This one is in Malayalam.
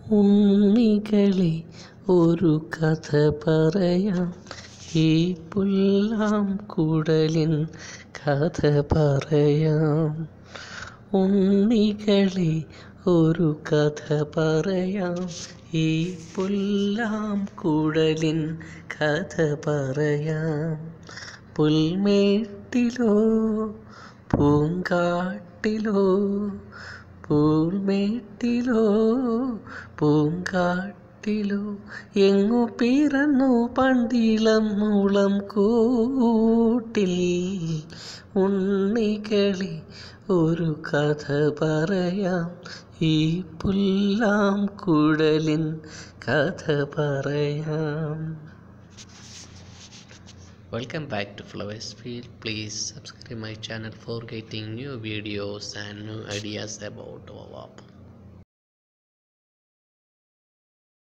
ഉണ്ണികളെ ഒരു കഥ പറയാം ഈ പുല്ലാം കുടലിൻ കഥ പറയാം ഉണ്ണികളെ ഒരു കഥ പറയാം ഈ പുല്ലാം കുടലിൻ കഥ പറയാം പുൽമേട്ടിലോ പൂങ്കാട്ടിലോ പൂൽമേട്ടിലോ പൂങ്കാട്ടിലോ എങ്ങു പിറന്നു പണ്ടിളം മുളം കൂട്ടിൽ ഉണ്ണികളെ ഒരു കഥ പറയാം ഈ പുല്ലാം കുടലിൻ കഥ പറയാം Welcome back to Flowers Field. Please subscribe my channel for getting new videos and new ideas about our